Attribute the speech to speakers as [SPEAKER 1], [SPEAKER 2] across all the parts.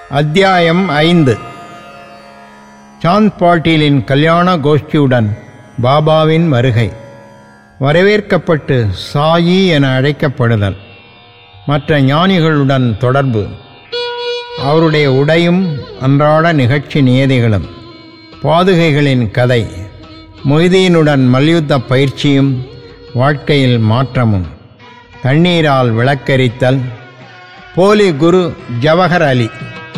[SPEAKER 1] அத்தியாயம் ஐந்து சாந்த் பாட்டீலின் கல்யாண கோஷ்டியுடன் பாபாவின் வருகை வரவேற்கப்பட்டு சாயி என அழைக்கப்படுதல் மற்ற ஞானிகளுடன் தொடர்பு அவருடைய உடையும் அன்றாட நிகழ்ச்சி நியதிகளும் பாதுகைகளின் கதை மொய்தீனுடன் மல்யுத்த பயிற்சியும் வாழ்க்கையில் மாற்றமும் தண்ணீரால் விளக்கரித்தல் போலி குரு ஜவஹர் அலி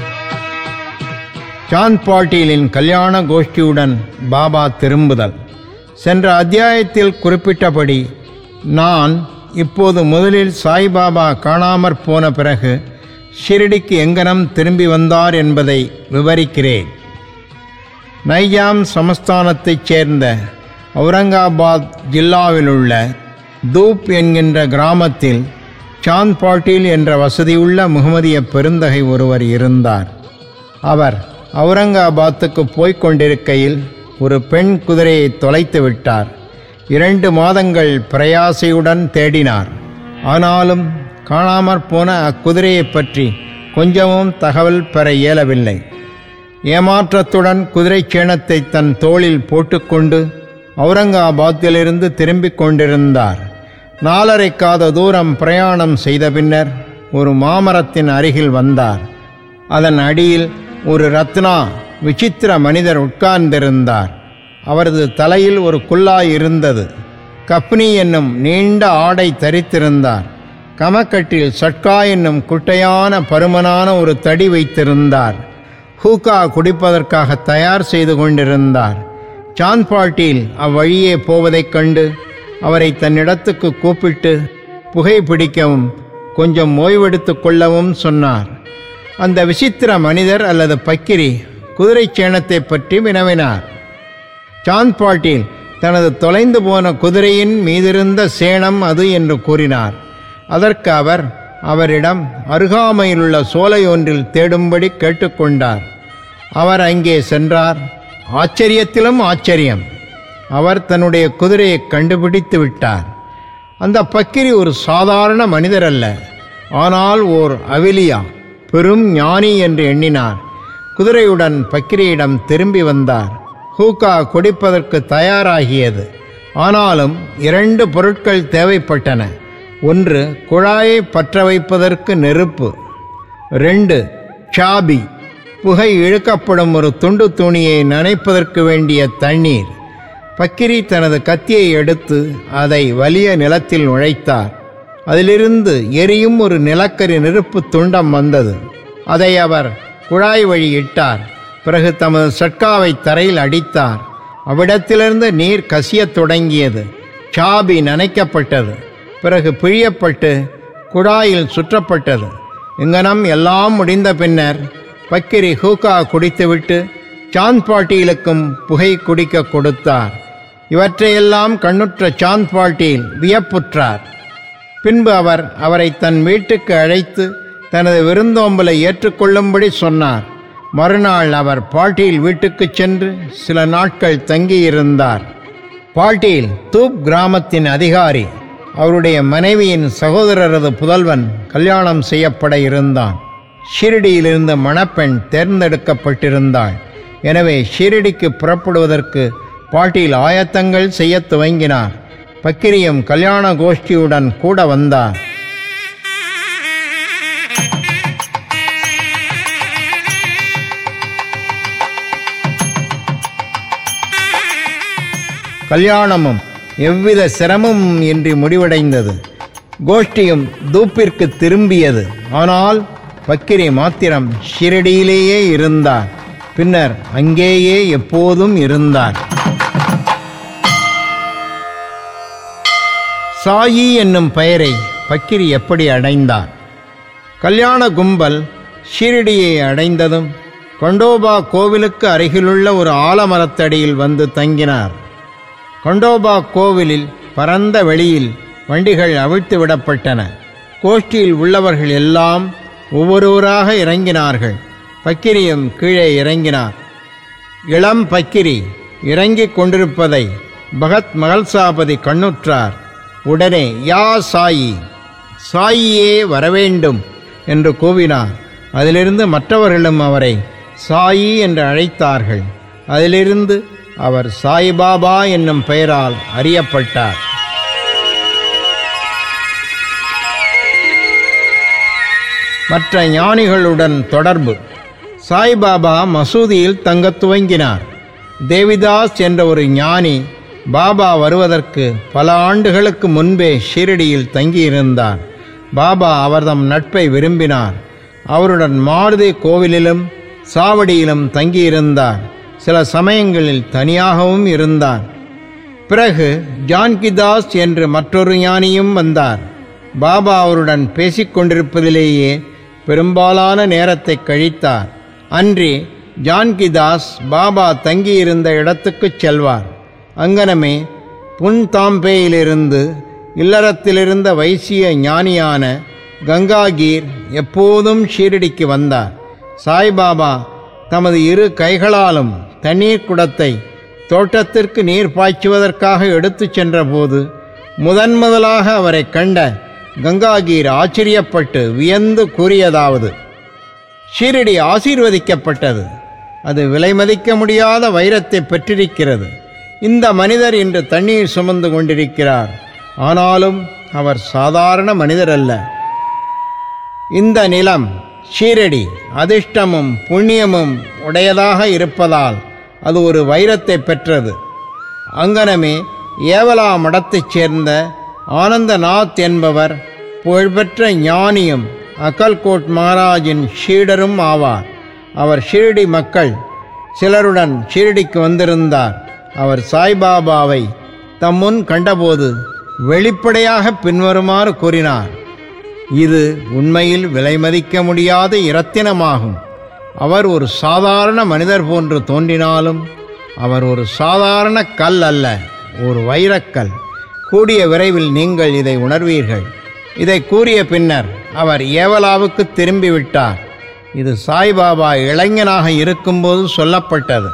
[SPEAKER 1] சாந்த் பாட்டீலின் கல்யாண கோஷ்டியுடன் பாபா திரும்புதல் சென்ற அத்தியாயத்தில் குறிப்பிட்டபடி நான் இப்போது முதலில் சாய்பாபா காணாமற் போன பிறகு ஷிரடிக்கு எங்கனம் திரும்பி வந்தார் என்பதை விவரிக்கிறேன் நைஜாம் சமஸ்தானத்தைச் சேர்ந்த அவுரங்காபாத் ஜில்லாவிலுள்ள தூப் என்கின்ற கிராமத்தில் சாந்த் பாட்டீல் என்ற வசதியுள்ள முகமதிய பெருந்தகை ஒருவர் இருந்தார் அவர் அவுரங்காபாத்துக்கு போய்க் கொண்டிருக்கையில் ஒரு பெண் குதிரையை தொலைத்து விட்டார் இரண்டு மாதங்கள் பிரயாசையுடன் தேடினார் ஆனாலும் காணாமற் போன அக்குதிரையைப் பற்றி கொஞ்சமும் தகவல் பெற இயலவில்லை ஏமாற்றத்துடன் குதிரை சேணத்தை தன் தோளில் போட்டுக்கொண்டு அவுரங்காபாத்திலிருந்து திரும்பிக் கொண்டிருந்தார் நாலரை காத தூரம் பிரயாணம் செய்த பின்னர் ஒரு மாமரத்தின் அருகில் வந்தார் அதன் அடியில் ஒரு ரத்னா விசித்திர மனிதர் உட்கார்ந்திருந்தார் அவரது தலையில் ஒரு குல்லாய் இருந்தது கப்னி என்னும் நீண்ட ஆடை தரித்திருந்தார் கமக்கட்டில் சட்கா என்னும் குட்டையான பருமனான ஒரு தடி வைத்திருந்தார் ஹூக்கா குடிப்பதற்காக தயார் செய்து கொண்டிருந்தார் சாந்த் பாட்டீல் அவ்வழியே போவதைக் கண்டு அவரை தன்னிடத்துக்கு கூப்பிட்டு புகை பிடிக்கவும் கொஞ்சம் ஓய்வெடுத்துக் கொள்ளவும் சொன்னார் அந்த விசித்திர மனிதர் அல்லது பக்கிரி குதிரை சேணத்தை பற்றி வினவினார் சாந்த் பாட்டீல் தனது தொலைந்து போன குதிரையின் மீதிருந்த சேணம் அது என்று கூறினார் அதற்கு அவர் அவரிடம் அருகாமையிலுள்ள சோலை ஒன்றில் தேடும்படி கேட்டுக்கொண்டார் அவர் அங்கே சென்றார் ஆச்சரியத்திலும் ஆச்சரியம் அவர் தன்னுடைய குதிரையை கண்டுபிடித்து விட்டார் அந்த பக்கிரி ஒரு சாதாரண மனிதர் அல்ல ஆனால் ஓர் அவிலியா பெரும் ஞானி என்று எண்ணினார் குதிரையுடன் பக்கிரியிடம் திரும்பி வந்தார் ஹூக்கா குடிப்பதற்கு தயாராகியது ஆனாலும் இரண்டு பொருட்கள் தேவைப்பட்டன ஒன்று குழாயை பற்ற வைப்பதற்கு நெருப்பு ரெண்டு சாபி புகை இழுக்கப்படும் ஒரு துண்டு துணியை நனைப்பதற்கு வேண்டிய தண்ணீர் பக்கிரி தனது கத்தியை எடுத்து அதை வலிய நிலத்தில் நுழைத்தார் அதிலிருந்து எரியும் ஒரு நிலக்கரி நெருப்பு துண்டம் வந்தது அதை அவர் குழாய் வழி இட்டார் பிறகு தமது சட்காவை தரையில் அடித்தார் அவ்விடத்திலிருந்து நீர் கசியத் தொடங்கியது சாபி நனைக்கப்பட்டது பிறகு பிழியப்பட்டு குழாயில் சுற்றப்பட்டது இங்கனம் எல்லாம் முடிந்த பின்னர் பக்கிரி ஹூக்கா குடித்துவிட்டு சாந்த் பாட்டீலுக்கும் புகை குடிக்க கொடுத்தார் இவற்றையெல்லாம் கண்ணுற்ற சாந்த் பாட்டீல் வியப்புற்றார் பின்பு அவர் அவரை தன் வீட்டுக்கு அழைத்து தனது விருந்தோம்பலை ஏற்றுக்கொள்ளும்படி சொன்னார் மறுநாள் அவர் பாட்டீல் வீட்டுக்குச் சென்று சில நாட்கள் தங்கியிருந்தார் பாட்டீல் தூப் கிராமத்தின் அதிகாரி அவருடைய மனைவியின் சகோதரரது புதல்வன் கல்யாணம் செய்யப்பட இருந்தான் ஷிரடியிலிருந்து மணப்பெண் தேர்ந்தெடுக்கப்பட்டிருந்தாள் எனவே ஷிரடிக்கு புறப்படுவதற்கு பாட்டீல் ஆயத்தங்கள் செய்யத் துவங்கினார் பக்கிரியும் கல்யாண கோஷ்டியுடன் கூட வந்தார் கல்யாணமும் எவ்வித சிரமமும் இன்றி முடிவடைந்தது கோஷ்டியும் தூப்பிற்கு திரும்பியது ஆனால் பக்கிரி மாத்திரம் ஷிரடியிலேயே இருந்தார் பின்னர் அங்கேயே எப்போதும் இருந்தார் சாயி என்னும் பெயரை பக்கிரி எப்படி அடைந்தார் கல்யாண கும்பல் ஷீரடியை அடைந்ததும் கொண்டோபா கோவிலுக்கு அருகிலுள்ள ஒரு ஆலமரத்தடியில் வந்து தங்கினார் கொண்டோபா கோவிலில் பரந்த வெளியில் வண்டிகள் அவிழ்த்து விடப்பட்டன கோஷ்டியில் உள்ளவர்கள் எல்லாம் ஒவ்வொருவராக இறங்கினார்கள் பக்கிரியும் கீழே இறங்கினார் இளம் பக்கிரி இறங்கிக் கொண்டிருப்பதை பகத் மகள்சாபதி கண்ணுற்றார் உடனே யா சாயி சாயியே வரவேண்டும் என்று கூவினார் அதிலிருந்து மற்றவர்களும் அவரை சாயி என்று அழைத்தார்கள் அதிலிருந்து அவர் சாய்பாபா என்னும் பெயரால் அறியப்பட்டார் மற்ற ஞானிகளுடன் தொடர்பு சாய்பாபா மசூதியில் தங்கத் துவங்கினார் தேவிதாஸ் என்ற ஒரு ஞானி பாபா வருவதற்கு பல ஆண்டுகளுக்கு முன்பே ஷீரடியில் தங்கியிருந்தார் பாபா அவர்தம் நட்பை விரும்பினார் அவருடன் மாருதி கோவிலிலும் சாவடியிலும் தங்கியிருந்தார் சில சமயங்களில் தனியாகவும் இருந்தார் பிறகு ஜான்கிதாஸ் என்று மற்றொரு ஞானியும் வந்தார் பாபா அவருடன் பேசிக்கொண்டிருப்பதிலேயே பெரும்பாலான நேரத்தை கழித்தார் அன்றி ஜான்கிதாஸ் பாபா தங்கியிருந்த இடத்துக்குச் செல்வார் அங்கனமே புன்தாம்பேயிலிருந்து இல்லறத்திலிருந்த வைசிய ஞானியான கங்காகீர் எப்போதும் ஷீரடிக்கு வந்தார் சாய்பாபா தமது இரு கைகளாலும் தண்ணீர் குடத்தை தோட்டத்திற்கு நீர் பாய்ச்சுவதற்காக எடுத்துச் சென்றபோது முதன் முதலாக அவரை கண்ட கங்காகீர் ஆச்சரியப்பட்டு வியந்து கூறியதாவது ஷீரடி ஆசீர்வதிக்கப்பட்டது அது விலைமதிக்க முடியாத வைரத்தை பெற்றிருக்கிறது இந்த மனிதர் இன்று தண்ணீர் சுமந்து கொண்டிருக்கிறார் ஆனாலும் அவர் சாதாரண மனிதர் அல்ல இந்த நிலம் ஷீரடி அதிர்ஷ்டமும் புண்ணியமும் உடையதாக இருப்பதால் அது ஒரு வைரத்தை பெற்றது அங்கனமே ஏவலா மடத்தைச் சேர்ந்த ஆனந்தநாத் என்பவர் புகழ்பெற்ற ஞானியும் அக்கல்கோட் மகாராஜின் ஷீடரும் ஆவார் அவர் ஷீரடி மக்கள் சிலருடன் ஷீரடிக்கு வந்திருந்தார் அவர் சாய்பாபாவை தம் முன் கண்டபோது வெளிப்படையாக பின்வருமாறு கூறினார் இது உண்மையில் விலைமதிக்க முடியாத இரத்தினமாகும் அவர் ஒரு சாதாரண மனிதர் போன்று தோன்றினாலும் அவர் ஒரு சாதாரண கல் அல்ல ஒரு வைரக்கல் கூடிய விரைவில் நீங்கள் இதை உணர்வீர்கள் இதை கூறிய பின்னர் அவர் ஏவலாவுக்கு திரும்பிவிட்டார் இது சாய்பாபா இளைஞனாக இருக்கும்போது சொல்லப்பட்டது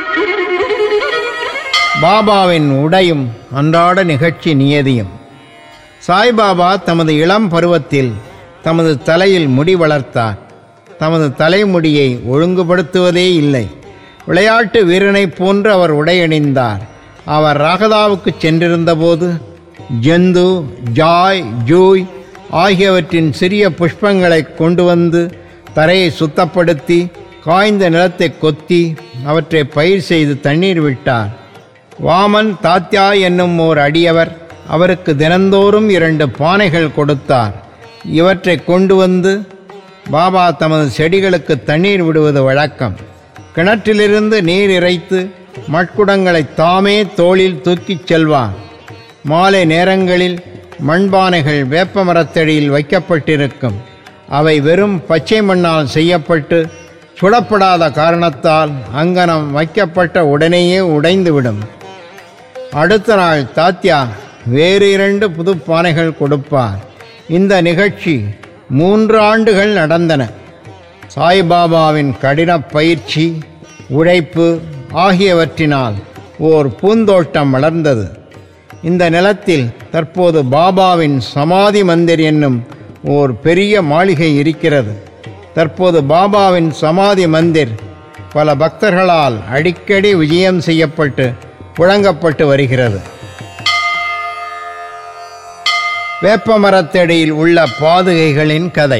[SPEAKER 1] பாபாவின் உடையும் அன்றாட நிகழ்ச்சி நியதியும் சாய்பாபா தமது இளம் பருவத்தில் தமது தலையில் முடி வளர்த்தார் தமது தலைமுடியை ஒழுங்குபடுத்துவதே இல்லை விளையாட்டு வீரனைப் போன்று அவர் உடையணிந்தார் அவர் ராகதாவுக்கு சென்றிருந்தபோது ஜந்து ஜாய் ஜூய் ஆகியவற்றின் சிறிய புஷ்பங்களை கொண்டு வந்து தரையை சுத்தப்படுத்தி காய்ந்த நிலத்தை கொத்தி அவற்றை பயிர் செய்து தண்ணீர் விட்டார் வாமன் தாத்யா என்னும் ஓர் அடியவர் அவருக்கு தினந்தோறும் இரண்டு பானைகள் கொடுத்தார் இவற்றை கொண்டு வந்து பாபா தமது செடிகளுக்கு தண்ணீர் விடுவது வழக்கம் கிணற்றிலிருந்து நீர் இறைத்து மட்குடங்களை தாமே தோளில் தூக்கிச் செல்வார் மாலை நேரங்களில் மண்பானைகள் வேப்ப மரத்தடியில் வைக்கப்பட்டிருக்கும் அவை வெறும் பச்சை மண்ணால் செய்யப்பட்டு சுடப்படாத காரணத்தால் அங்கனம் வைக்கப்பட்ட உடனேயே உடைந்துவிடும் அடுத்த நாள் தாத்யா வேறு இரண்டு புது பானைகள் கொடுப்பார் இந்த நிகழ்ச்சி மூன்று ஆண்டுகள் நடந்தன சாய்பாபாவின் கடின பயிற்சி உழைப்பு ஆகியவற்றினால் ஓர் பூந்தோட்டம் வளர்ந்தது இந்த நிலத்தில் தற்போது பாபாவின் சமாதி மந்திர் என்னும் ஓர் பெரிய மாளிகை இருக்கிறது தற்போது பாபாவின் சமாதி மந்திர் பல பக்தர்களால் அடிக்கடி விஜயம் செய்யப்பட்டு புழங்கப்பட்டு வருகிறது வேப்பமரத்தடியில் உள்ள பாதுகைகளின் கதை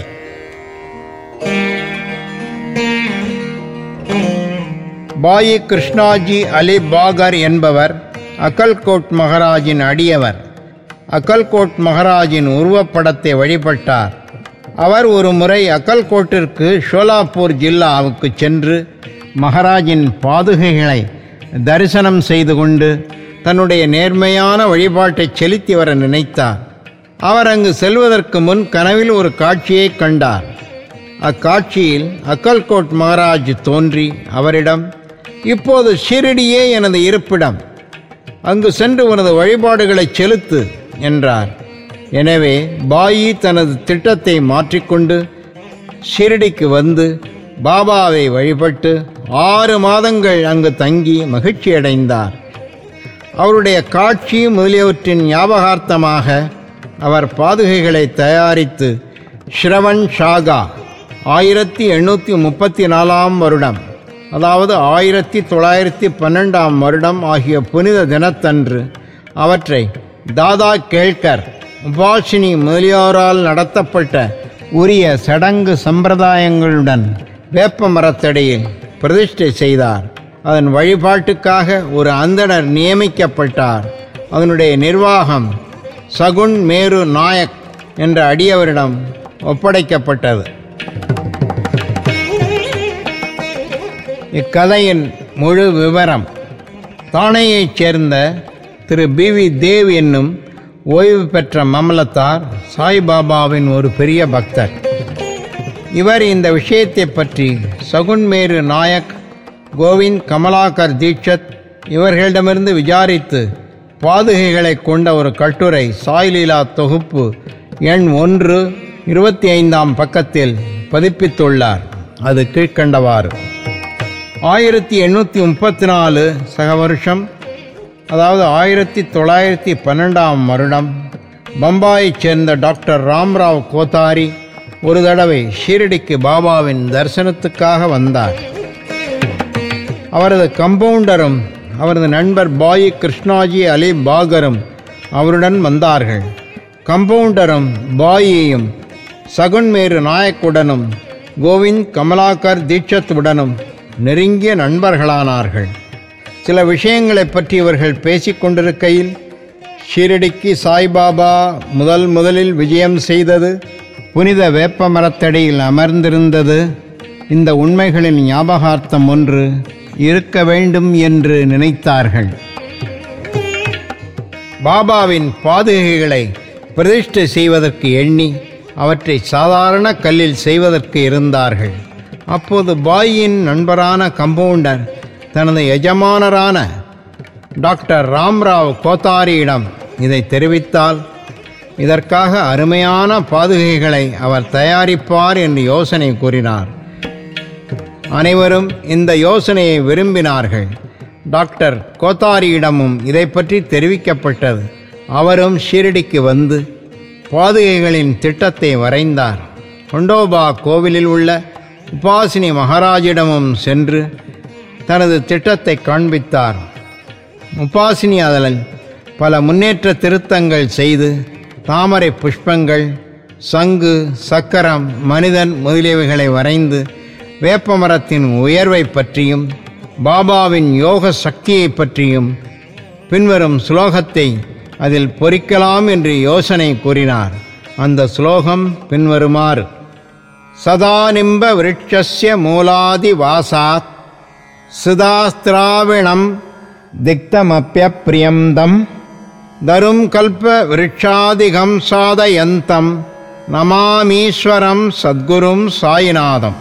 [SPEAKER 1] பாயி கிருஷ்ணாஜி அலி பாகர் என்பவர் அக்கல்கோட் மகாராஜின் அடியவர் அக்கல்கோட் மகாராஜின் உருவப்படத்தை வழிபட்டார் அவர் ஒரு முறை அக்கல்கோட்டிற்கு ஷோலாப்பூர் ஜில்லாவுக்கு சென்று மகாராஜின் பாதுகைகளை தரிசனம் செய்து கொண்டு தன்னுடைய நேர்மையான வழிபாட்டை செலுத்தி வர நினைத்தார் அவர் அங்கு செல்வதற்கு முன் கனவில் ஒரு காட்சியை கண்டார் அக்காட்சியில் அக்கல்கோட் மகாராஜ் தோன்றி அவரிடம் இப்போது ஷிரடியே எனது இருப்பிடம் அங்கு சென்று உனது வழிபாடுகளை செலுத்து என்றார் எனவே பாயி தனது திட்டத்தை மாற்றிக்கொண்டு ஷிரடிக்கு வந்து பாபாவை வழிபட்டு ஆறு மாதங்கள் அங்கு தங்கி மகிழ்ச்சியடைந்தார் அவருடைய காட்சி முதலியவற்றின் ஞாபகார்த்தமாக அவர் பாதுகைகளை தயாரித்து ஸ்ரவன் ஷாகா ஆயிரத்தி எண்ணூற்றி முப்பத்தி நாலாம் வருடம் அதாவது ஆயிரத்தி தொள்ளாயிரத்தி பன்னெண்டாம் வருடம் ஆகிய புனித தினத்தன்று அவற்றை தாதா கேழ்கர் உபாஷினி முதலியோரால் நடத்தப்பட்ட உரிய சடங்கு சம்பிரதாயங்களுடன் வேப்ப மரத்தடியில் பிரதிஷ்டை செய்தார் அதன் வழிபாட்டுக்காக ஒரு அந்தணர் நியமிக்கப்பட்டார் அதனுடைய நிர்வாகம் சகுன் மேரு நாயக் என்ற அடியவரிடம் ஒப்படைக்கப்பட்டது இக்கதையின் முழு விவரம் தானேயைச் சேர்ந்த திரு பி வி தேவ் என்னும் ஓய்வு பெற்ற மமலத்தார் சாய்பாபாவின் ஒரு பெரிய பக்தர் இவர் இந்த விஷயத்தை பற்றி சகுன்மேரு நாயக் கோவிந்த் கமலாகர் தீட்சத் இவர்களிடமிருந்து விசாரித்து பாதுகைகளை கொண்ட ஒரு கட்டுரை சாய்லீலா தொகுப்பு எண் ஒன்று இருபத்தி ஐந்தாம் பக்கத்தில் பதிப்பித்துள்ளார் அது கீழ்க்கண்டவாறு ஆயிரத்தி எண்ணூற்றி முப்பத்தி நாலு சக வருஷம் அதாவது ஆயிரத்தி தொள்ளாயிரத்தி பன்னெண்டாம் வருடம் பம்பாயைச் சேர்ந்த டாக்டர் ராம்ராவ் கோத்தாரி ஒரு தடவை ஷீரடிக்கு பாபாவின் தரிசனத்துக்காக வந்தார் அவரது கம்பவுண்டரும் அவரது நண்பர் பாயி கிருஷ்ணாஜி அலி பாகரும் அவருடன் வந்தார்கள் கம்பவுண்டரும் பாயியையும் சகுன்மேரு நாயக்குடனும் கோவிந்த் கமலாகர் தீட்சத்துடனும் நெருங்கிய நண்பர்களானார்கள் சில விஷயங்களைப் பற்றி இவர்கள் பேசிக்கொண்டிருக்கையில் ஷீரடிக்கு சாய்பாபா முதல் முதலில் விஜயம் செய்தது புனித வேப்ப மரத்தடியில் அமர்ந்திருந்தது இந்த உண்மைகளின் ஞாபகார்த்தம் ஒன்று இருக்க வேண்டும் என்று நினைத்தார்கள் பாபாவின் பாதுகைகளை பிரதிஷ்டை செய்வதற்கு எண்ணி அவற்றை சாதாரண கல்லில் செய்வதற்கு இருந்தார்கள் அப்போது பாயின் நண்பரான கம்பவுண்டர் தனது எஜமானரான டாக்டர் ராம்ராவ் கோத்தாரியிடம் இதை தெரிவித்தால் இதற்காக அருமையான பாதுகைகளை அவர் தயாரிப்பார் என்று யோசனை கூறினார் அனைவரும் இந்த யோசனையை விரும்பினார்கள் டாக்டர் கோத்தாரியிடமும் இதை பற்றி தெரிவிக்கப்பட்டது அவரும் ஷீரடிக்கு வந்து பாதுகைகளின் திட்டத்தை வரைந்தார் கொண்டோபா கோவிலில் உள்ள உபாசினி மகாராஜிடமும் சென்று தனது திட்டத்தை காண்பித்தார் உபாசினி அதனில் பல முன்னேற்ற திருத்தங்கள் செய்து தாமரை புஷ்பங்கள் சங்கு சக்கரம் மனிதன் முதலியவைகளை வரைந்து வேப்பமரத்தின் உயர்வை பற்றியும் பாபாவின் யோக சக்தியை பற்றியும் பின்வரும் ஸ்லோகத்தை அதில் பொறிக்கலாம் என்று யோசனை கூறினார் அந்த ஸ்லோகம் பின்வருமாறு சதானிம்ப விருட்சஸ்ய மூலாதி வாசாத் சிதாஸ்திராவிணம் திக்தமப்பியப்பிரியந்தம் தரும் கல்ப விருட்சாதிகம் சாதயந்தம் நமாமீஸ்வரம் சத்குரும் சாயிநாதம்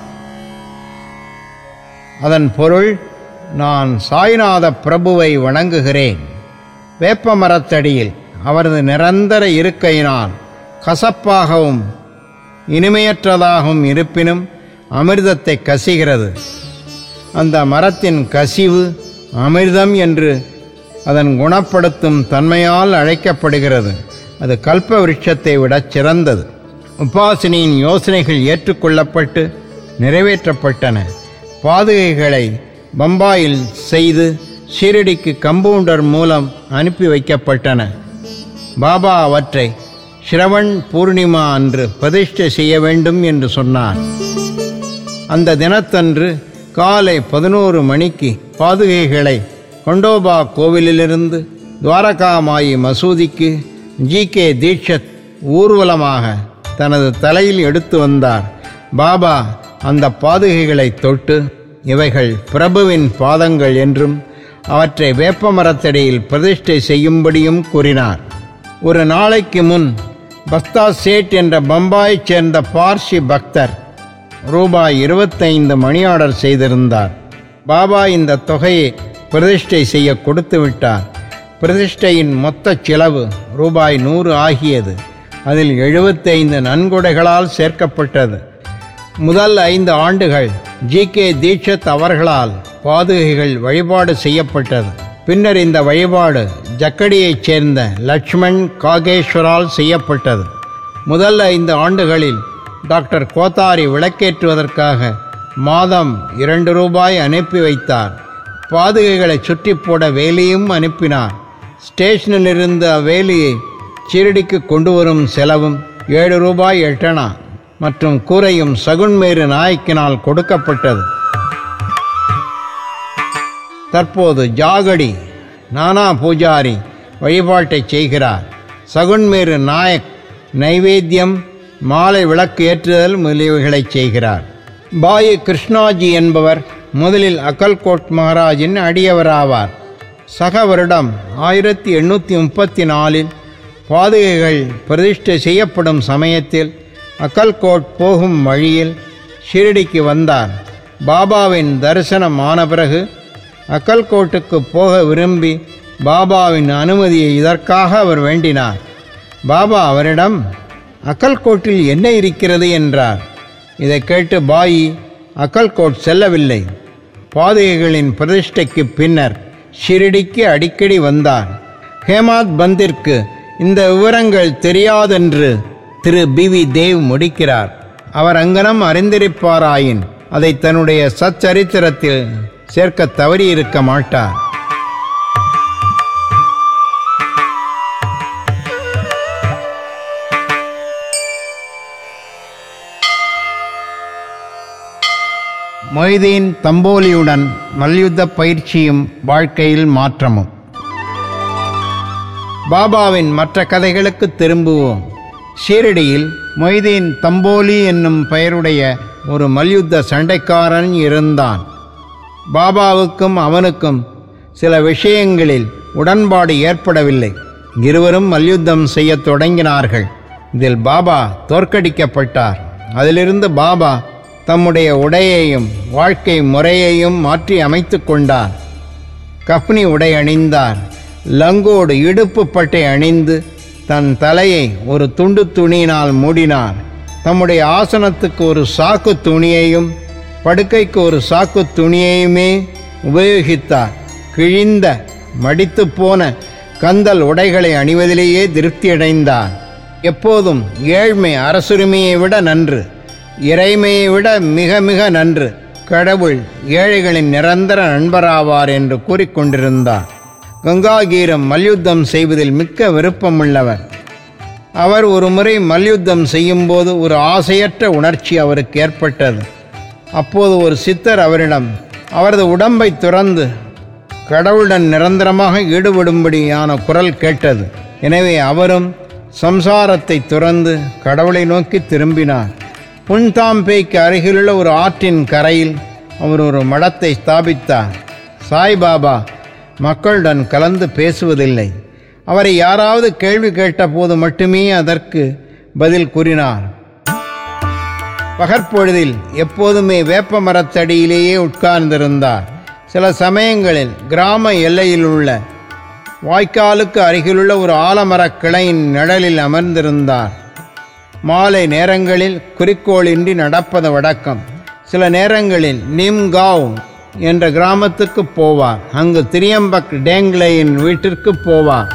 [SPEAKER 1] அதன் பொருள் நான் சாய்நாத பிரபுவை வணங்குகிறேன் வேப்ப மரத்தடியில் அவரது நிரந்தர இருக்கையினால் கசப்பாகவும் இனிமையற்றதாகவும் இருப்பினும் அமிர்தத்தை கசிகிறது அந்த மரத்தின் கசிவு அமிர்தம் என்று அதன் குணப்படுத்தும் தன்மையால் அழைக்கப்படுகிறது அது கல்ப விருட்சத்தை விட சிறந்தது உபாசினியின் யோசனைகள் ஏற்றுக்கொள்ளப்பட்டு நிறைவேற்றப்பட்டன பாதுகைகளை பம்பாயில் செய்து ஷீரடிக்கு கம்பவுண்டர் மூலம் அனுப்பி வைக்கப்பட்டன பாபா அவற்றை ஸ்ரவண் பூர்ணிமா அன்று பிரதிஷ்டை செய்ய வேண்டும் என்று சொன்னார் அந்த தினத்தன்று காலை பதினோரு மணிக்கு பாதுகைகளை கொண்டோபா கோவிலிலிருந்து துவாரகாமாயி மசூதிக்கு ஜி கே தீட்சத் ஊர்வலமாக தனது தலையில் எடுத்து வந்தார் பாபா அந்த பாதுகைகளை தொட்டு இவைகள் பிரபுவின் பாதங்கள் என்றும் அவற்றை வேப்ப மரத்தடியில் பிரதிஷ்டை செய்யும்படியும் கூறினார் ஒரு நாளைக்கு முன் பஸ்தா சேட் என்ற பம்பாயைச் சேர்ந்த பார்சி பக்தர் ரூபாய் இருபத்தைந்து மணி ஆர்டர் செய்திருந்தார் பாபா இந்த தொகையை பிரதிஷ்டை செய்ய கொடுத்து விட்டார் பிரதிஷ்டையின் மொத்த செலவு ரூபாய் நூறு ஆகியது அதில் எழுபத்தைந்து நன்கொடைகளால் சேர்க்கப்பட்டது முதல் ஐந்து ஆண்டுகள் ஜி கே தீட்சத் அவர்களால் பாதுகைகள் வழிபாடு செய்யப்பட்டது பின்னர் இந்த வழிபாடு ஜக்கடியைச் சேர்ந்த லட்சுமண் காகேஸ்வரால் செய்யப்பட்டது முதல் ஐந்து ஆண்டுகளில் டாக்டர் கோத்தாரி விளக்கேற்றுவதற்காக மாதம் இரண்டு ரூபாய் அனுப்பி வைத்தார் பாதுகைகளை சுற்றி போட வேலியும் அனுப்பினார் ஸ்டேஷனில் இருந்த அவ்வேலியை சீரடிக்கு கொண்டு வரும் செலவும் ஏழு ரூபாய் எட்டனா மற்றும் கூரையும் சகுன்மேரு நாயக்கினால் கொடுக்கப்பட்டது தற்போது ஜாகடி நானா பூஜாரி வழிபாட்டை செய்கிறார் சகுன்மேரு நாயக் நைவேத்தியம் மாலை விளக்கு ஏற்றுதல் முதலியவைகளை செய்கிறார் பாயு கிருஷ்ணாஜி என்பவர் முதலில் அக்கல்கோட் மகாராஜின் அடியவராவார் சக வருடம் ஆயிரத்தி எண்ணூற்றி முப்பத்தி நாலில் பாதுகைகள் பிரதிஷ்டை செய்யப்படும் சமயத்தில் அக்கல்கோட் போகும் வழியில் ஷிரடிக்கு வந்தார் பாபாவின் தரிசனம் ஆன பிறகு அக்கல்கோட்டுக்கு போக விரும்பி பாபாவின் அனுமதியை இதற்காக அவர் வேண்டினார் பாபா அவரிடம் அக்கல்கோட்டில் என்ன இருக்கிறது என்றார் இதை கேட்டு பாயி அக்கல்கோட் செல்லவில்லை பாதுகைகளின் பிரதிஷ்டைக்கு பின்னர் ஷிரடிக்கு அடிக்கடி வந்தார் ஹேமாத் பந்திற்கு இந்த விவரங்கள் தெரியாதென்று திரு பி வி தேவ் முடிக்கிறார் அவர் அங்கனம் அறிந்திருப்பாராயின் அதை தன்னுடைய சச்சரித்திரத்தில் சேர்க்க தவறியிருக்க மாட்டார் மொய்தீன் தம்போலியுடன் மல்யுத்த பயிற்சியும் வாழ்க்கையில் மாற்றமும் பாபாவின் மற்ற கதைகளுக்கு திரும்புவோம் ஷீரடியில் மொய்தீன் தம்போலி என்னும் பெயருடைய ஒரு மல்யுத்த சண்டைக்காரன் இருந்தான் பாபாவுக்கும் அவனுக்கும் சில விஷயங்களில் உடன்பாடு ஏற்படவில்லை இருவரும் மல்யுத்தம் செய்யத் தொடங்கினார்கள் இதில் பாபா தோற்கடிக்கப்பட்டார் அதிலிருந்து பாபா தம்முடைய உடையையும் வாழ்க்கை முறையையும் மாற்றி அமைத்து கொண்டார் கப்னி உடை அணிந்தார் லங்கோடு இடுப்பு பட்டை அணிந்து தன் தலையை ஒரு துண்டு துணியினால் மூடினார் தம்முடைய ஆசனத்துக்கு ஒரு சாக்கு துணியையும் படுக்கைக்கு ஒரு சாக்கு துணியையுமே உபயோகித்தார் கிழிந்த மடித்து போன கந்தல் உடைகளை அணிவதிலேயே திருப்தியடைந்தார் எப்போதும் ஏழ்மை அரசுரிமையை விட நன்று இறைமையை விட மிக மிக நன்று கடவுள் ஏழைகளின் நிரந்தர நண்பராவார் என்று கூறிக்கொண்டிருந்தார் கங்காகீரம் மல்யுத்தம் செய்வதில் மிக்க விருப்பமுள்ளவர் அவர் ஒரு முறை மல்யுத்தம் செய்யும்போது ஒரு ஆசையற்ற உணர்ச்சி அவருக்கு ஏற்பட்டது அப்போது ஒரு சித்தர் அவரிடம் அவரது உடம்பை துறந்து கடவுளுடன் நிரந்தரமாக ஈடுபடும்படியான குரல் கேட்டது எனவே அவரும் சம்சாரத்தை துறந்து கடவுளை நோக்கி திரும்பினார் புன்தாம்பேக்கு அருகிலுள்ள ஒரு ஆற்றின் கரையில் அவர் ஒரு மடத்தை ஸ்தாபித்தார் சாய்பாபா மக்களுடன் கலந்து பேசுவதில்லை அவரை யாராவது கேள்வி கேட்டபோது மட்டுமே அதற்கு பதில் கூறினார் பகற்பொழுதில் எப்போதுமே வேப்ப மரத்தடியிலேயே உட்கார்ந்திருந்தார் சில சமயங்களில் கிராம எல்லையில் உள்ள வாய்க்காலுக்கு அருகிலுள்ள ஒரு ஆலமரக் கிளையின் நிழலில் அமர்ந்திருந்தார் மாலை நேரங்களில் குறிக்கோளின்றி நடப்பது வழக்கம் சில நேரங்களில் நிம்காவ் என்ற கிராமத்துக்கு போவார் அங்கு திரியம்பக் டேங்லேயின் வீட்டிற்கு போவார்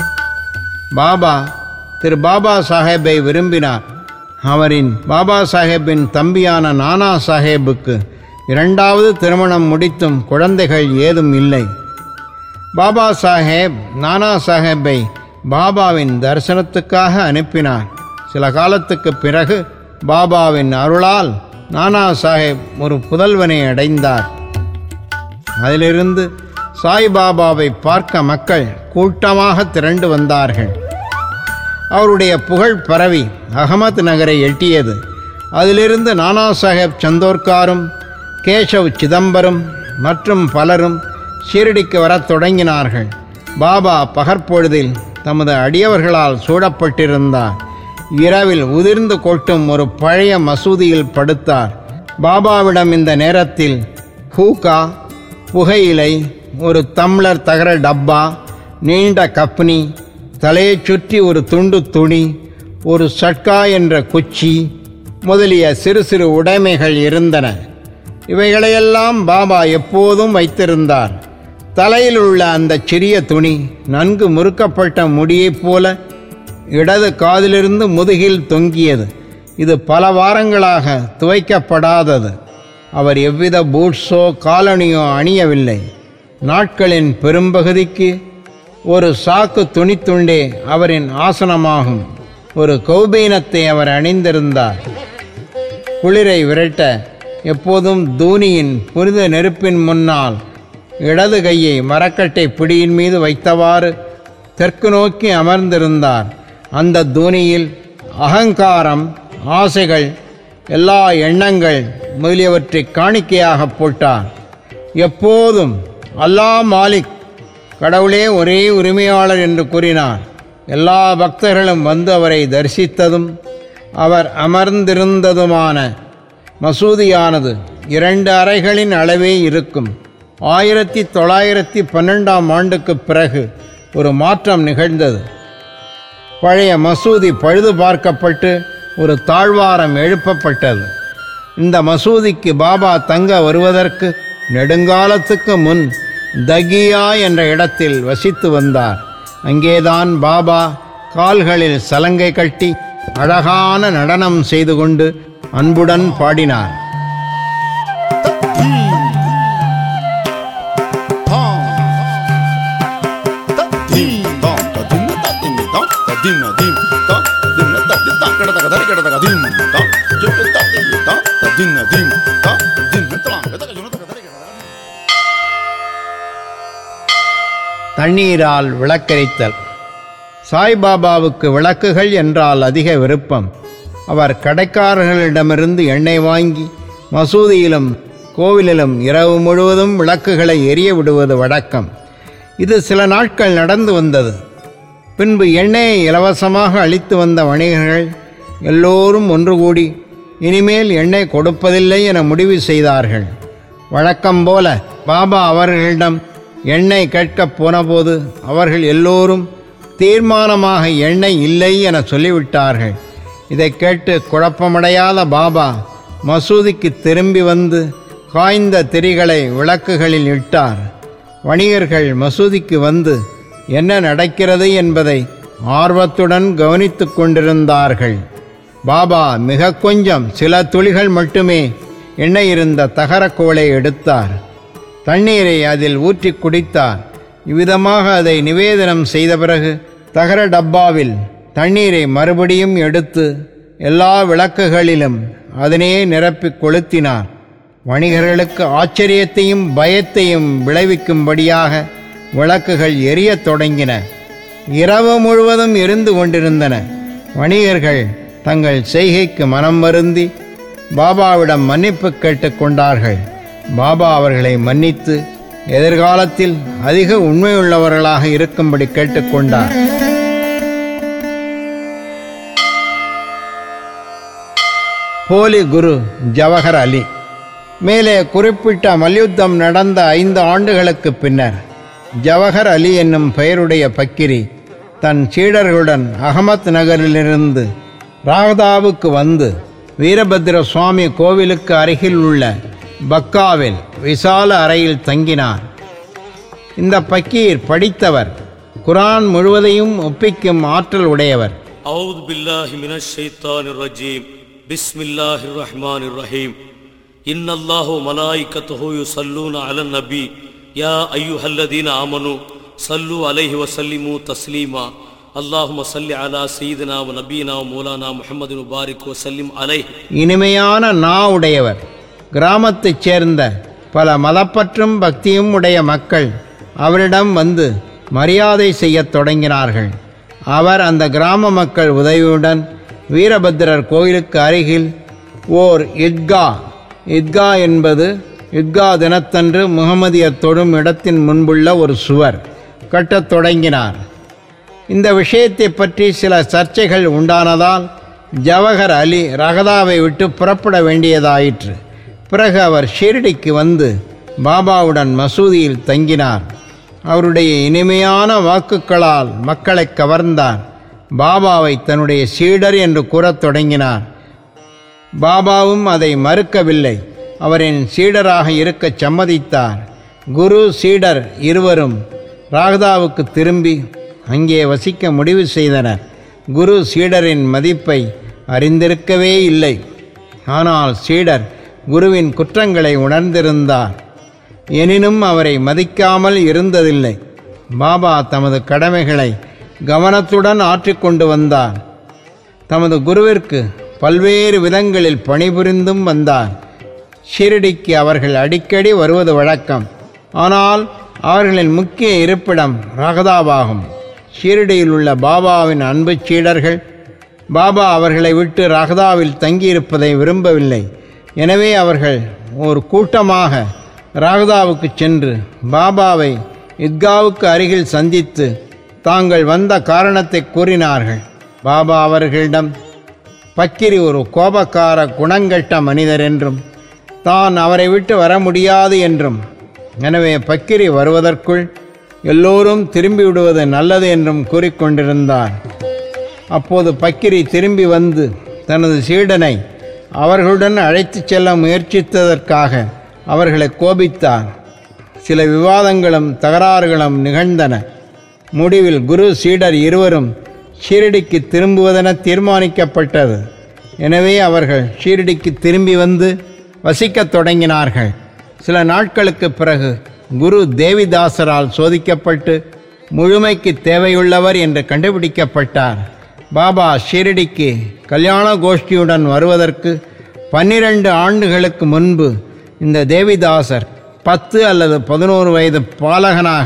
[SPEAKER 1] பாபா திரு பாபா சாஹேப்பை விரும்பினார் அவரின் பாபா சாஹேப்பின் தம்பியான நானா சாஹேப்புக்கு இரண்டாவது திருமணம் முடித்தும் குழந்தைகள் ஏதும் இல்லை பாபா சாஹேப் நானா சாஹேப்பை பாபாவின் தரிசனத்துக்காக அனுப்பினார் சில காலத்துக்கு பிறகு பாபாவின் அருளால் நானா சாஹேப் ஒரு புதல்வனை அடைந்தார் அதிலிருந்து சாய்பாபாவை பார்க்க மக்கள் கூட்டமாக திரண்டு வந்தார்கள் அவருடைய புகழ் பரவி அகமது நகரை எட்டியது அதிலிருந்து நானா சாஹேப் சந்தோர்காரும் கேசவ் சிதம்பரம் மற்றும் பலரும் ஷீரடிக்கு வரத் தொடங்கினார்கள் பாபா பகற்பொழுதில் தமது அடியவர்களால் சூழப்பட்டிருந்தார் இரவில் உதிர்ந்து கொட்டும் ஒரு பழைய மசூதியில் படுத்தார் பாபாவிடம் இந்த நேரத்தில் ஹூகா புகையிலை ஒரு தம்ளர் தகர டப்பா நீண்ட கப்னி தலையைச் சுற்றி ஒரு துண்டு துணி ஒரு சட்கா என்ற குச்சி முதலிய சிறு சிறு உடைமைகள் இருந்தன இவைகளையெல்லாம் பாபா எப்போதும் வைத்திருந்தார் தலையில் உள்ள அந்த சிறிய துணி நன்கு முறுக்கப்பட்ட முடியைப் போல இடது காதிலிருந்து முதுகில் தொங்கியது இது பல வாரங்களாக துவைக்கப்படாதது அவர் எவ்வித பூட்ஸோ காலணியோ அணியவில்லை நாட்களின் பெரும்பகுதிக்கு ஒரு சாக்கு துணித்துண்டே அவரின் ஆசனமாகும் ஒரு கௌபீனத்தை அவர் அணிந்திருந்தார் குளிரை விரட்ட எப்போதும் தூணியின் புனித நெருப்பின் முன்னால் இடது கையை மரக்கட்டை பிடியின் மீது வைத்தவாறு தெற்கு நோக்கி அமர்ந்திருந்தார் அந்த தூணியில் அகங்காரம் ஆசைகள் எல்லா எண்ணங்கள் முதலியவற்றை காணிக்கையாக போட்டார் எப்போதும் அல்லாஹ் மாலிக் கடவுளே ஒரே உரிமையாளர் என்று கூறினார் எல்லா பக்தர்களும் வந்து அவரை தரிசித்ததும் அவர் அமர்ந்திருந்ததுமான மசூதியானது இரண்டு அறைகளின் அளவே இருக்கும் ஆயிரத்தி தொள்ளாயிரத்தி பன்னெண்டாம் ஆண்டுக்குப் பிறகு ஒரு மாற்றம் நிகழ்ந்தது பழைய மசூதி பழுது பார்க்கப்பட்டு ஒரு தாழ்வாரம் எழுப்பப்பட்டது இந்த மசூதிக்கு பாபா தங்க வருவதற்கு நெடுங்காலத்துக்கு முன் தகியா என்ற இடத்தில் வசித்து வந்தார் அங்கேதான் பாபா கால்களில் சலங்கை கட்டி அழகான நடனம் செய்து கொண்டு அன்புடன் பாடினார் தண்ணீரால் விளக்கரித்தல் சாய்பாபாவுக்கு விளக்குகள் என்றால் அதிக விருப்பம் அவர் கடைக்காரர்களிடமிருந்து எண்ணெய் வாங்கி மசூதியிலும் கோவிலிலும் இரவு முழுவதும் விளக்குகளை எரிய விடுவது வழக்கம் இது சில நாட்கள் நடந்து வந்தது பின்பு எண்ணெயை இலவசமாக அளித்து வந்த வணிகர்கள் எல்லோரும் ஒன்று கூடி இனிமேல் எண்ணெய் கொடுப்பதில்லை என முடிவு செய்தார்கள் வழக்கம் போல பாபா அவர்களிடம் எண்ணெய் கேட்கப் போனபோது அவர்கள் எல்லோரும் தீர்மானமாக எண்ணெய் இல்லை என சொல்லிவிட்டார்கள் இதை கேட்டு குழப்பமடையாத பாபா மசூதிக்கு திரும்பி வந்து காய்ந்த திரிகளை விளக்குகளில் இட்டார் வணிகர்கள் மசூதிக்கு வந்து என்ன நடக்கிறது என்பதை ஆர்வத்துடன் கவனித்துக் கொண்டிருந்தார்கள் பாபா மிக கொஞ்சம் சில துளிகள் மட்டுமே எண்ணெய் இருந்த தகரக்கோலை எடுத்தார் தண்ணீரை அதில் ஊற்றி குடித்தார் இவ்விதமாக அதை நிவேதனம் செய்த பிறகு தகர டப்பாவில் தண்ணீரை மறுபடியும் எடுத்து எல்லா விளக்குகளிலும் அதனையே நிரப்பி கொளுத்தினார் வணிகர்களுக்கு ஆச்சரியத்தையும் பயத்தையும் விளைவிக்கும்படியாக விளக்குகள் எரியத் தொடங்கின இரவு முழுவதும் எரிந்து கொண்டிருந்தன வணிகர்கள் தங்கள் செய்கைக்கு மனம் வருந்தி பாபாவிடம் மன்னிப்பு கேட்டுக்கொண்டார்கள் பாபா அவர்களை மன்னித்து எதிர்காலத்தில் அதிக உண்மையுள்ளவர்களாக இருக்கும்படி கேட்டுக்கொண்டார் போலி குரு ஜவஹர் அலி மேலே குறிப்பிட்ட மல்யுத்தம் நடந்த ஐந்து ஆண்டுகளுக்கு பின்னர் ஜவஹர் அலி என்னும் பெயருடைய பக்கிரி தன் சீடர்களுடன் அகமத் நகரிலிருந்து ராகதாவுக்கு வந்து வீரபத்திர சுவாமி கோவிலுக்கு அருகில் உள்ள பக்காவில் விசால அறையில் தங்கினார் இந்த பக்கீர் படித்தவர் குரான் முழுவதையும் ஒப்பிக்கும் ஆற்றல் உடையவர்
[SPEAKER 2] أعوذ بالله من الشيطان الرجيم بسم الله الرحمن الرحيم إن الله وملائكته يصلون على النبي يا أيها الذين آمنوا صلوا عليه وسلموا تسليما اللهم صل على سيدنا ونبينا ومولانا محمد وبارك وسلم عليه
[SPEAKER 1] இனிமையான நா உடையவர் கிராமத்தைச் சேர்ந்த பல மதப்பற்றும் பக்தியும் உடைய மக்கள் அவரிடம் வந்து மரியாதை செய்யத் தொடங்கினார்கள் அவர் அந்த கிராம மக்கள் உதவியுடன் வீரபத்திரர் கோயிலுக்கு அருகில் ஓர் இத்கா இத்கா என்பது இத்கா தினத்தன்று முகமதியர் தொடும் இடத்தின் முன்புள்ள ஒரு சுவர் கட்டத் தொடங்கினார் இந்த விஷயத்தை பற்றி சில சர்ச்சைகள் உண்டானதால் ஜவஹர் அலி ரகதாவை விட்டு புறப்பட வேண்டியதாயிற்று பிறகு அவர் ஷிரடிக்கு வந்து பாபாவுடன் மசூதியில் தங்கினார் அவருடைய இனிமையான வாக்குகளால் மக்களை கவர்ந்தார் பாபாவை தன்னுடைய சீடர் என்று கூறத் தொடங்கினார் பாபாவும் அதை மறுக்கவில்லை அவரின் சீடராக இருக்கச் சம்மதித்தார் குரு சீடர் இருவரும் ராகதாவுக்கு திரும்பி அங்கே வசிக்க முடிவு செய்தனர் குரு சீடரின் மதிப்பை அறிந்திருக்கவே இல்லை ஆனால் சீடர் குருவின் குற்றங்களை உணர்ந்திருந்தார் எனினும் அவரை மதிக்காமல் இருந்ததில்லை பாபா தமது கடமைகளை கவனத்துடன் ஆற்றிக்கொண்டு வந்தார் தமது குருவிற்கு பல்வேறு விதங்களில் பணிபுரிந்தும் வந்தார் ஷிரடிக்கு அவர்கள் அடிக்கடி வருவது வழக்கம் ஆனால் அவர்களின் முக்கிய இருப்பிடம் ரகதாவாகும் ஷிரடியில் உள்ள பாபாவின் அன்பு சீடர்கள் பாபா அவர்களை விட்டு ரகதாவில் தங்கியிருப்பதை விரும்பவில்லை எனவே அவர்கள் ஒரு கூட்டமாக ராகதாவுக்கு சென்று பாபாவை இத்காவுக்கு அருகில் சந்தித்து தாங்கள் வந்த காரணத்தை கூறினார்கள் பாபா அவர்களிடம் பக்கிரி ஒரு கோபக்கார குணங்கெட்ட மனிதர் என்றும் தான் அவரை விட்டு வர முடியாது என்றும் எனவே பக்கிரி வருவதற்குள் எல்லோரும் திரும்பி விடுவது நல்லது என்றும் கூறிக்கொண்டிருந்தார் அப்போது பக்கிரி திரும்பி வந்து தனது சீடனை அவர்களுடன் அழைத்துச் செல்ல முயற்சித்ததற்காக அவர்களை கோபித்தார் சில விவாதங்களும் தகராறுகளும் நிகழ்ந்தன முடிவில் குரு சீடர் இருவரும் ஷீரடிக்கு திரும்புவதென தீர்மானிக்கப்பட்டது எனவே அவர்கள் ஷீரடிக்கு திரும்பி வந்து வசிக்கத் தொடங்கினார்கள் சில நாட்களுக்கு பிறகு குரு தேவிதாசரால் சோதிக்கப்பட்டு முழுமைக்கு தேவையுள்ளவர் என்று கண்டுபிடிக்கப்பட்டார் பாபா ஷீரடிக்கு கல்யாண கோஷ்டியுடன் வருவதற்கு பன்னிரண்டு ஆண்டுகளுக்கு முன்பு இந்த தேவிதாசர் பத்து அல்லது பதினோரு வயது பாலகனாக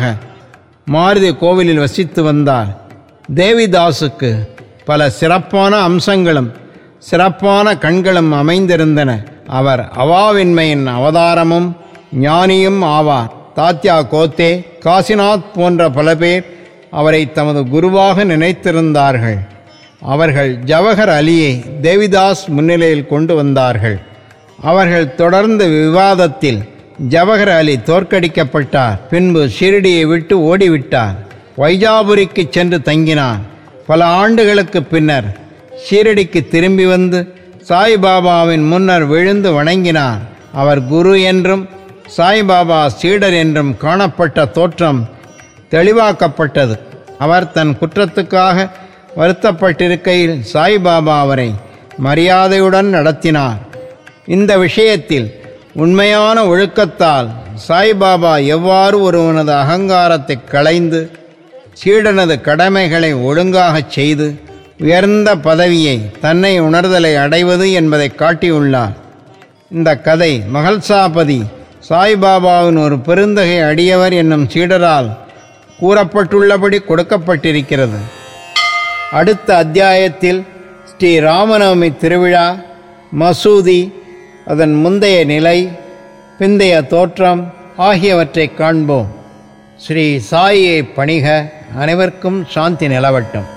[SPEAKER 1] மாருதி கோவிலில் வசித்து வந்தார் தேவிதாசுக்கு பல சிறப்பான அம்சங்களும் சிறப்பான கண்களும் அமைந்திருந்தன அவர் அவாவின்மையின் அவதாரமும் ஞானியும் ஆவார் தாத்யா கோத்தே காசிநாத் போன்ற பல பேர் அவரை தமது குருவாக நினைத்திருந்தார்கள் அவர்கள் ஜவஹர் அலியை தேவிதாஸ் முன்னிலையில் கொண்டு வந்தார்கள் அவர்கள் தொடர்ந்த விவாதத்தில் ஜவஹர் அலி தோற்கடிக்கப்பட்டார் பின்பு ஷிரடியை விட்டு ஓடிவிட்டார் வைஜாபுரிக்கு சென்று தங்கினார் பல ஆண்டுகளுக்கு பின்னர் ஷீரடிக்கு திரும்பி வந்து சாய்பாபாவின் முன்னர் விழுந்து வணங்கினார் அவர் குரு என்றும் சாய்பாபா சீடர் என்றும் காணப்பட்ட தோற்றம் தெளிவாக்கப்பட்டது அவர் தன் குற்றத்துக்காக வருத்தப்பட்டிருக்கையில் சாய்பாபா அவரை மரியாதையுடன் நடத்தினார் இந்த விஷயத்தில் உண்மையான ஒழுக்கத்தால் சாய்பாபா எவ்வாறு ஒருவனது அகங்காரத்தை களைந்து சீடனது கடமைகளை ஒழுங்காகச் செய்து உயர்ந்த பதவியை தன்னை உணர்தலை அடைவது என்பதை காட்டியுள்ளார் இந்த கதை மகள்சாபதி சாய்பாபாவின் ஒரு பெருந்தகை அடியவர் என்னும் சீடரால் கூறப்பட்டுள்ளபடி கொடுக்கப்பட்டிருக்கிறது அடுத்த அத்தியாயத்தில் ஸ்ரீ ராமநவமி திருவிழா மசூதி அதன் முந்தைய நிலை பிந்தைய தோற்றம் ஆகியவற்றை காண்போம் ஸ்ரீ சாயியை பணிக அனைவருக்கும் சாந்தி நிலவட்டும்